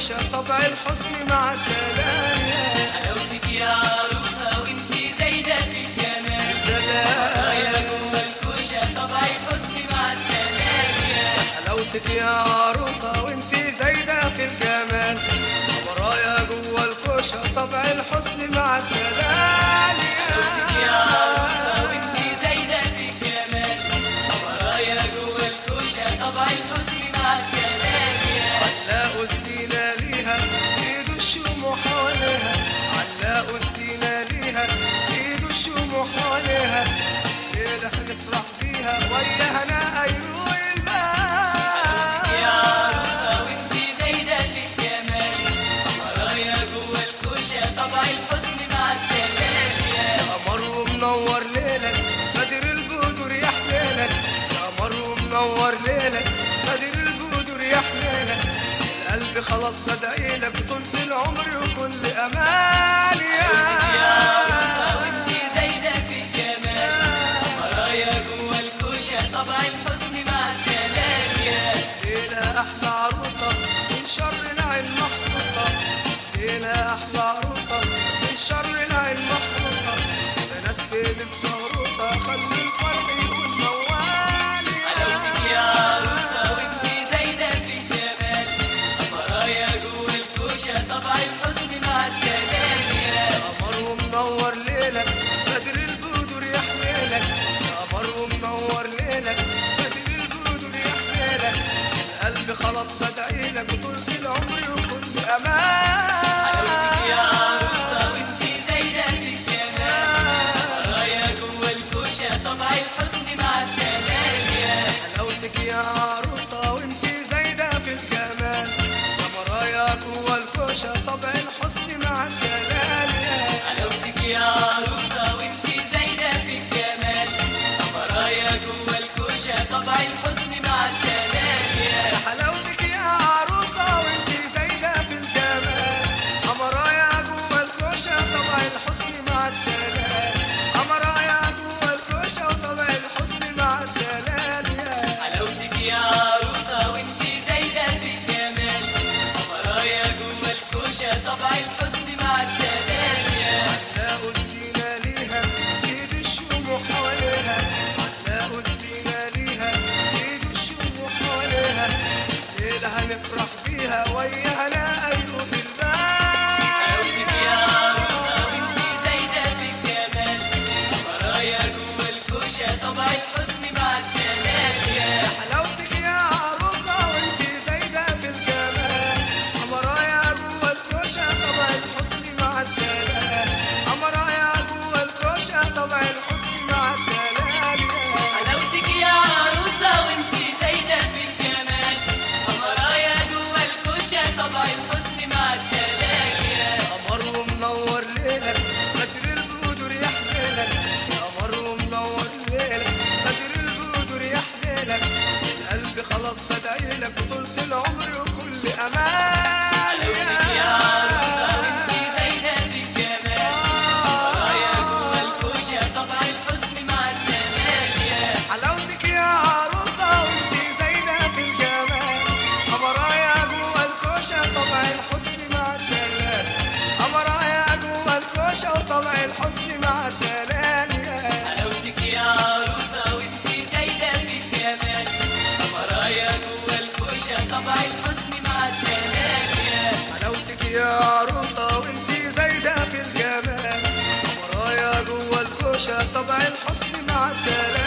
الكوشة طبع الحسن مع الدلال حلاوتك يا عروسة وانتي زايدة في الجمال يا جوه الكوشة طبع الحسن مع الكلام حلاوتك يا عروسة وانتي زايدة في الجمال ورايا جوه الكوشة طبع الحسن مع الدلال يا عروسة وانتي زايدة في الجمال ورايا جوه الكوشة طبع الحسن مع الكلام علاقوا الزينة ليها ايدوا الشموع حواليها علاقوا الزينة ليها ايدوا الشموع حواليها ليلة هنفرح بيها وياها انا ايوه يا البال عروسة وانتي زايدة في الجمال ورايا جوه الكوشة طبع الحسن مع الكلام قمر ومنور ليلك بدر البدر يا حليلك قمر ومنور ليلك بدر البدر يا حليلك القلب خلاص بدعي لك طول العمر وكل امان يا عروسة يا وانتي زايدة في الجمال ورايا جوه الكوشة طبع الحسن مع الكلام ليلة أحلى عروسة من شر العين محروسة ليلة أحلى عروسة من شر العين محروسة بنات في الزهروطة خلي الفرح يكون موالي حلاوتك يا عروسة وانتي زايدة في الجمال ورايا جوه الكوشة طبع الحسن مع الكلام قمر ومنور ليلك بدر البدر يا حليلك قمر ومنور ليلك بدر البدر يا حليلك القلب خلاص بدعي لك طول العمر وكل امان يا عروسة وانتي زايدة في الجمال ورايا جوه الكوشة طبع الحسن مع الكلام حلاوتك يا عروسة وانتي زايدة في الجمال يا مرايا جوا الكوشة طبع الحسن مع الجلال حلاوتك يا عروسة وانتي زايدة في الجمال ورايا جوه الكوشة طبع الحسن مع الكلام حلاوتك يا عروسة وانتي زايدة في الجمال يا مرايا جوا الكوشة طبع الحسن مع الجلال يا مرايا جوا الكوشة وطبع الحسن مع الجلال حلاوتك يا عروسة وانتي زايدة في الجمال ورايا جوه الكوشة طبع الحسن مع الكلام علاقوا الزينة ليها ايد الشموع حواليها علاقوا الزينة ليها ايد الشموع حواليها ليلة هنفرح بيها وياها لا أيوه في حلاوتك يا البال عروسة وانتي زايدة في الجمال ورايا جوه الكوشة طبع الحسن مع الكلام حلاوتك يا عروسة وانتي زايدة في الجمال أمرايا جوا الكوشة طبع الحسن مع الدلال أمرايا جوا الكوشة طبع الحسن مع الدلال حلاوتك يا عروسة وانتي زايدة في الجمال ورايا جوه الكوشة طبع الحسن مع الكلام قمر ومنور ليلك بدر البدر يا حليلك قمر ومنور ليلك بدر البدر يا حليلك القلب خلاص بدعي لك طول العمر وكل امان حلاوتك يا عروسة وانتي زايدة في الجمال ورايا جوه الكوشة طبع الحسن مع الكلام حلاوتك يا عروسة وانتي زايدة في الجمال أمرايا جوا الكوشة طبع الحسن مع الدلال أمرايا جوا الكوشة وطبع الحسن مع الدلال حلاوتك يا عروسة وانتي زايدة في الجمال ورايا جوه الكوشة طبع الحسن مع الكلام حلاوتك يا عروسة وانتي زايدة في الجمال ورايا جوا الكوشة طبع الحسن مع الدلال